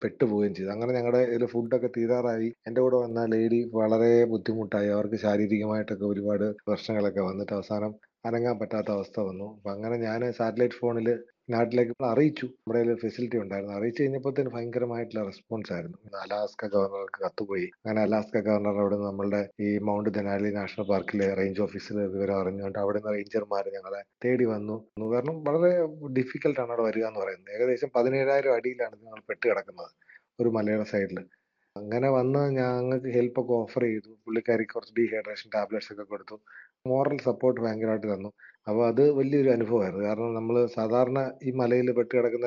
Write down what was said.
പെട്ടുപോവുകയും ചെയ്തു. അങ്ങനെ ഞങ്ങളുടെ ഇതില് ഫുഡൊക്കെ തീരാറായി. എൻ്റെ കൂടെ വന്ന ലേഡി വളരെ ബുദ്ധിമുട്ടായി. അവർക്ക് ശാരീരികമായിട്ടൊക്കെ ഒരുപാട് പ്രശ്നങ്ങളൊക്കെ വന്നിട്ട് അവസാനം അനങ്ങാൻ പറ്റാത്ത അവസ്ഥ വന്നു. അപ്പൊ അങ്ങനെ ഞാന് സാറ്റലൈറ്റ് ഫോണില് നാട്ടിലേക്ക് അറിയിച്ചു. നമ്മുടെ കയ്യില് ഫെസിലിറ്റി ഉണ്ടായിരുന്നു. അറിയിച്ചു കഴിഞ്ഞപ്പോഴത്തേന് ഭയങ്കരമായിട്ടുള്ള റെസ്പോൺസ് ആയിരുന്നു. അലാസ്ക ഗവർണർക്ക് കത്ത് പോയി. അങ്ങനെ അലാസ്ക ഗവർണർ അവിടുന്ന് നമ്മളുടെ ഈ Mount Denali National Park range ഓഫീസില് വിവരം അറിഞ്ഞുകൊണ്ട് അവിടുന്ന് റേഞ്ചർമാര് ഞങ്ങളെ തേടി വന്നു. കാരണം വളരെ ഡിഫിക്കൽട്ട് ആണ് അവിടെ വരിക എന്ന് പറയുന്നത്. ഏകദേശം 17,000 അടിയിലാണ് ഞങ്ങൾ പെട്ട് കിടക്കുന്നത്. ഒരു മലയുടെ സൈഡില്. അങ്ങനെ വന്ന് ഞങ്ങൾക്ക് ഹെൽപ്പൊക്കെ ഓഫർ ചെയ്തു. പുള്ളിക്കാരിക്ക് കുറച്ച് ഡീഹൈഡ്രേഷൻ ടാബ്ലറ്റ്സ് ഒക്കെ കൊടുത്തു. മോറൽ സപ്പോർട്ട് ഭയങ്കരമായിട്ട് തന്നു. അപ്പൊ അത് വലിയൊരു അനുഭവമായിരുന്നു. കാരണം നമ്മള് സാധാരണ ഈ മലയില് പെട്ട് കിടക്കുന്ന